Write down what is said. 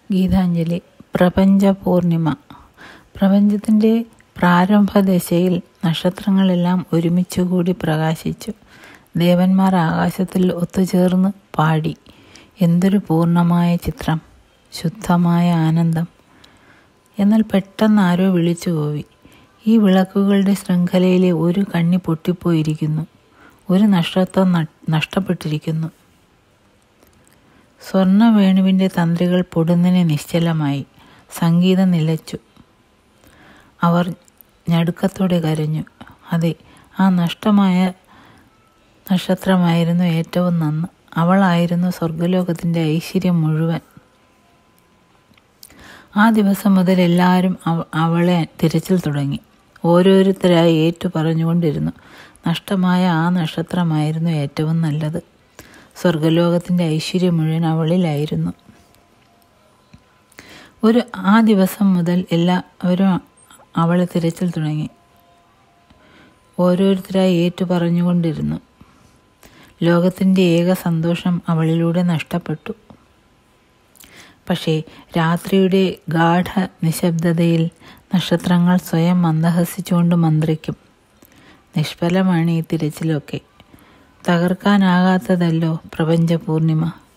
ഗീതാഞ്ജലി പ്രപഞ്ച പൂർണിമ പ്രപഞ്ചത്തിൻ്റെ പ്രാരംഭദശയിൽ നക്ഷത്രങ്ങളെല്ലാം ഒരുമിച്ചുകൂടി പ്രകാശിച്ചു ദേവന്മാർ ആകാശത്തിൽ ഒത്തുചേർന്ന് പാടി എന്തൊരു പൂർണ്ണമായ ചിത്രം ശുദ്ധമായ ആനന്ദം എന്നാൽ പെട്ടെന്ന് ആരോ വിളിച്ചു പോയി ഈ വിളക്കുകളുടെ ശൃംഖലയിലെ ഒരു കണ്ണി പൊട്ടിപ്പോയിരിക്കുന്നു ഒരു നക്ഷത്രം നഷ്ടപ്പെട്ടിരിക്കുന്നു സ്വർണവേണുവിൻ്റെ തന്ത്രികൾ പൊടുന്നനെ നിശ്ചലമായി സംഗീതം നിലച്ചു അവർ ഞടുക്കത്തോടെ കരഞ്ഞു അതെ ആ നഷ്ടമായ നക്ഷത്രമായിരുന്നു ഏറ്റവും നന്ന് അവളായിരുന്നു സ്വർഗലോകത്തിൻ്റെ ഐശ്വര്യം മുഴുവൻ ആ ദിവസം മുതൽ എല്ലാവരും അവളെ തിരച്ചിൽ തുടങ്ങി ഓരോരുത്തരായി ഏറ്റു പറഞ്ഞുകൊണ്ടിരുന്നു നഷ്ടമായ ആ നക്ഷത്രമായിരുന്നു ഏറ്റവും നല്ലത് സ്വർഗലോകത്തിൻ്റെ ഐശ്വര്യം മുഴുവൻ അവളിലായിരുന്നു ഒരു ആ ദിവസം മുതൽ എല്ലാവരും അവളെ തിരച്ചിൽ തുടങ്ങി ഓരോരുത്തരായി ഏറ്റു പറഞ്ഞുകൊണ്ടിരുന്നു ലോകത്തിൻ്റെ ഏക സന്തോഷം അവളിലൂടെ നഷ്ടപ്പെട്ടു പക്ഷേ രാത്രിയുടെ ഗാഠ നിശബ്ദതയിൽ നക്ഷത്രങ്ങൾ സ്വയം മന്ദഹസിച്ചുകൊണ്ട് മന്ത്രിക്കും നിഷ്ഫലമാണ് ഈ തിരച്ചിലൊക്കെ തകർക്കാനാകാത്തതല്ലോ പ്രപഞ്ച പൂർണിമ